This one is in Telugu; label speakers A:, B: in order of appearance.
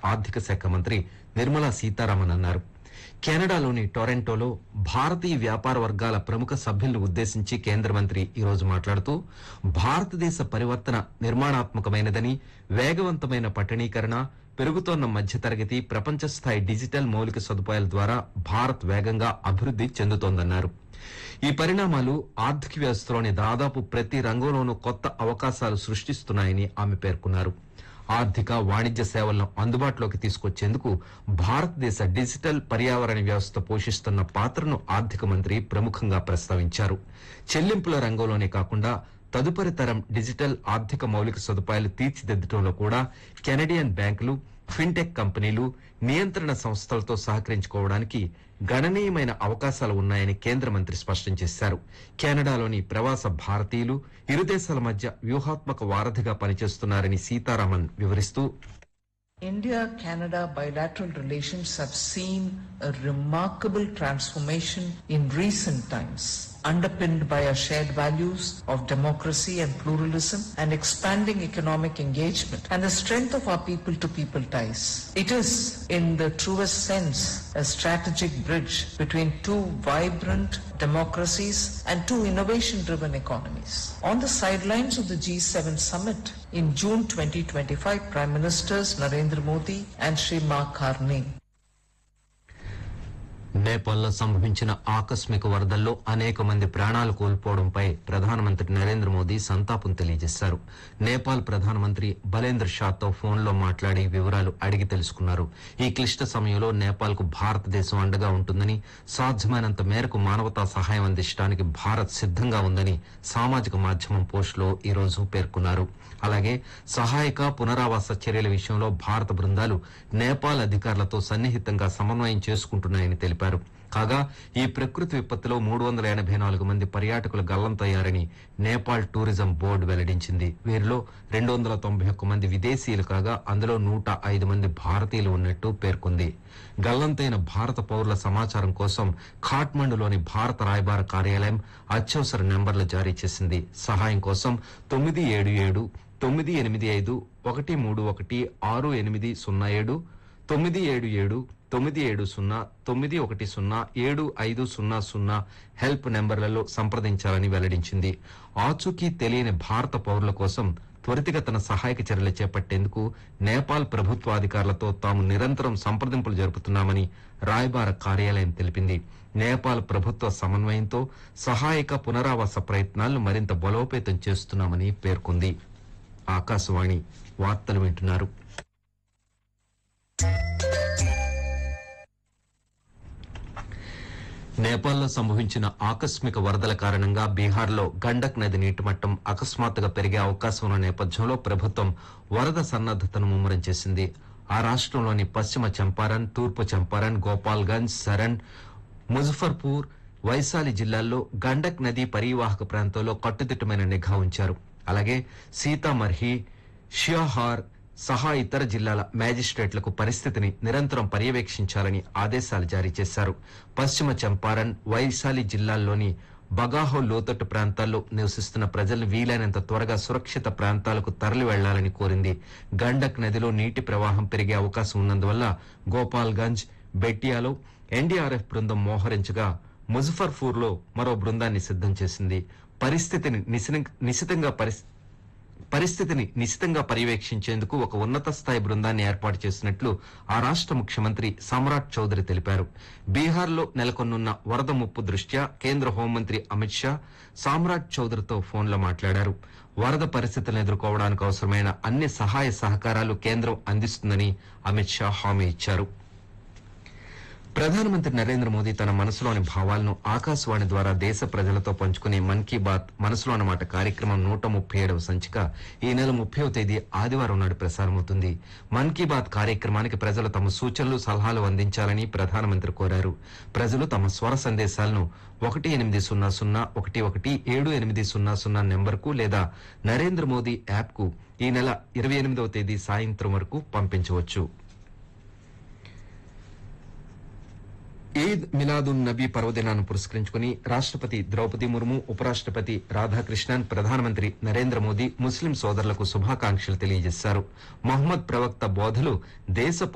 A: ఆర్థిక శాఖ మంత్రి నిర్మలా సీతారామన్ అన్నారు కెనడాలోని టొరంటోలో భారతీయ వ్యాపార వర్గాల ప్రముఖ సభ్యులను ఉద్దేశించి కేంద్ర మంత్రి ఈరోజు మాట్లాడుతూ భారతదేశ పరివర్తన నిర్మాణాత్మకమైనదని వేగవంతమైన పట్టణీకరణ పెరుగుతోన్న మధ్యతరగతి ప్రపంచ స్థాయి డిజిటల్ మౌలిక సదుపాయాల ద్వారా భారత్ వేగంగా అభివృద్ది చెందుతోందన్నారు ఈ పరిణామాలు ఆర్థిక వ్యవస్థలోని దాదాపు ప్రతి రంగంలోనూ కొత్త అవకాశాలు సృష్టిస్తున్నాయని ఆమె పేర్కొన్నారు ఆర్థిక వాణిజ్య సేవలను అందుబాటులోకి తీసుకొచ్చేందుకు భారతదేశ డిజిటల్ పర్యావరణ వ్యవస్థ పోషిస్తున్న పాత్రను ఆర్థిక మంత్రి ప్రముఖంగా ప్రస్తావించారు చెల్లింపుల రంగంలోనే కాకుండా తదుపరి తరం డిజిటల్ ఆర్థిక మౌలిక సదుపాయాలు తీర్చిదిద్దడంలో కూడా కెనడియన్ బ్యాంకులు ఫిన్టెక్ కంపెనీలు నియంత్రణ సంస్థలతో సహకరించుకోవడానికి గణనీయమైన అవకాశాలు ఉన్నాయని కేంద్ర మంత్రి స్పష్టం చేశారు కెనడాలోని ప్రవాస భారతీయులు ఇరు దేశాల మధ్య వ్యూహాత్మక వారధిగా పనిచేస్తున్నారని సీతారామన్ వివరిస్తూ
B: India Canada bilateral relations have seen a remarkable transformation in recent times, underpinned by our shared values of democracy and pluralism and expanding economic engagement and the strength of our people to people ties. It is, in the truest sense, a strategic bridge between two vibrant democracies and two innovation driven economies. On the sidelines of the G7 summit in June 2025, Prime Ministers Narendra Modi and Sri Mark Carney
A: నేపాల్లో సంభవించిన ఆకస్మిక వరదల్లో అనేక మంది ప్రాణాలు కోల్పోవడంపై ప్రధానమంత్రి నరేంద్ర మోదీ సంతాపం తెలియజేశారు నేపాల్ ప్రధానమంత్రి బలేంద్ర షాతో ఫోన్లో మాట్లాడి వివరాలు అడిగి తెలుసుకున్నారు ఈ క్లిష్ట సమయంలో నేపాల్కు భారతదేశం అండగా ఉంటుందని సాధ్యమైనంత మేరకు మానవతా సహాయం అందించడానికి భారత్ సిద్ధంగా ఉందని సామాజిక మాధ్యమం పోస్టులో ఈ రోజు పేర్కొన్నారు అలాగే సహాయక పునరావాస చర్యల విషయంలో భారత బృందాలు నేపాల్ అధికారులతో సన్నిహితంగా సమన్వయం చేసుకుంటున్నాయని తెలిపారు కాగా ఈ ప్రకృతి విపత్తులో మూడు వందల ఎనభై నాలుగు మంది పర్యాటకులు గల్లంతయ్యారని నేపాల్ టూరిజం బోర్డు వెల్లడించింది వీరిలో రెండు వందల తొంభై ఒక్క మంది విదేశీయులు కాగా అందులో నూట ఐదు మంది భారతీయులు ఉన్నట్టు పేర్కొంది గల్లంతైన భారత పౌరుల సమాచారం కోసం ఖాట్మండులోని భారత రాయబార కార్యాలయం అత్యవసర నెంబర్లు జారీ చేసింది సహాయం కోసం తొమ్మిది ఏడు ఏడు తొమ్మిది ఎనిమిది ఐదు ఒకటి మూడు ఒకటి ఆరు ఎనిమిది సున్నా ఏడు తొమ్మిది ఏడు ఏడు తొమ్మిది ఏడు సున్నా తొమ్మిది ఒకటి సున్నా ఏడు ఐదు సున్నా సున్నా హెల్ప్ నెంబర్లలో సంప్రదించాలని వెల్లడించింది ఆచూకీ తెలియని భారత పౌరుల కోసం త్వరితగతన సహాయక చర్యలు చేపట్టేందుకు నేపాల్ ప్రభుత్వాధికారులతో తాము నిరంతరం సంప్రదింపులు జరుపుతున్నామని రాయబార కార్యాలయం తెలిపింది నేపాల్ ప్రభుత్వ సమన్వయంతో సహాయక పునరావాస ప్రయత్నాలను మరింత బలోపేతం చేస్తున్నామని పేర్కొంది ఆకాశవాణి వార్తలు వింటున్నారు నేపాల్లో సంభవించిన ఆకస్మిక వరదల కారణంగా బీహార్లో గండక్ నది నీటి మట్టం అకస్మాత్తుగా పెరిగే అవకాశం ఉన్న నేపథ్యంలో ప్రభుత్వం వరద సన్నద్దతను ముమ్మరం చేసింది ఆ రాష్ట్రంలోని పశ్చిమ చంపారన్ తూర్పు చంపారన్ గోపాల్గంజ్ సరణ్ ముజఫర్పూర్ వైశాలి జిల్లాల్లో గండక్ నది పరివాహక ప్రాంతంలో కట్టుదిట్టమైన నిఘా ఉంచారు అలాగే సీతామర్హి షియాహార్ సహా ఇతర జిల్లాల మ్యాజిస్ట్రేట్లకు పరిస్థితిని నిరంతరం పర్యవేక్షించాలని ఆదేశాలు జారీ చేశారు పశ్చిమ చంపారన్ వైశాలి జిల్లాల్లోని బగాహో లోతట్టు ప్రాంతాల్లో నివసిస్తున్న ప్రజలు వీలైనంత త్వరగా సురక్షిత ప్రాంతాలకు తరలి వెళ్లాలని కోరింది గండక్ నదిలో నీటి ప్రవాహం పెరిగే అవకాశం ఉన్నందువల్ల గోపాల్గంజ్ బెట్టియాలో ఎన్డీఆర్ఎఫ్ బృందం మోహరించగా ముజఫర్పూర్ లో మరో బృందాన్ని సిద్ధం చేసింది పరిస్థితిని నిశితం- నిశితంగా పరిస్- పరిస్థితిని నిశితంగా పర్యవేక్షించేందుకు ఒక ఉన్నత స్థాయి బృందాన్ని ఏర్పాటు చేసినట్లు ఆ రాష్ట్ర ముఖ్యమంత్రి సమ్రాట్ చౌదరి తెలిపారు బీహార్లో నెలకొన్నున్న వరద ముప్పు దృష్ట్యా కేంద్ర హోంమంత్రి అమిత్ షా సామ్రాట్ చౌదరితో ఫోన్లో మాట్లాడారు వరద పరిస్థితులను ఎదుర్కోవడానికి అవసరమైన అన్ని సహాయ సహకారాలు కేంద్రం అందిస్తుందని అమిత్ షా హామీ ఇచ్చారు ప్రధానమంత్రి నరేంద్ర మోదీ తన మనసులోని భావాలను ఆకాశవాణి ద్వారా దేశ ప్రజలతో పంచుకునే మన్ కీ బాత్ మనసులోని మాట కార్యక్రమం నూట ముప్పై ఏడవ సంచిక ఈ నెల ముప్పైవ తేదీ ఆదివారం నాడు ప్రసారమవుతుంది మన్ కీ బాత్ కార్యక్రమానికి ప్రజలు తమ సూచనలు సలహాలు అందించాలని ప్రధానమంత్రి కోరారు ప్రజలు తమ స్వర సందేశాలను ఒకటి ఎనిమిది సున్నా సున్నా ఒకటి ఒకటి ఏడు ఎనిమిది సున్నా సున్నా నెంబర్కు లేదా నరేంద్ర మోదీ యాప్కు ఈ నెల ఇరవై ఎనిమిదవ తేదీ సాయంత్రం వరకు పంపించవచ్చు ఈద్ మిలాదున్ నబీ పర్వదినాన్ని పురస్కరించుకుని రాష్ట్రపతి ద్రౌపది ముర్ము ఉపరాష్ట్రపతి రాధాకృష్ణన్ ప్రధానమంత్రి నరేంద్ర మోదీ ముస్లిం సోదరులకు శుభాకాంక్షలు తెలియజేశారు మహమ్మద్ ప్రవక్త బోధలు దేశ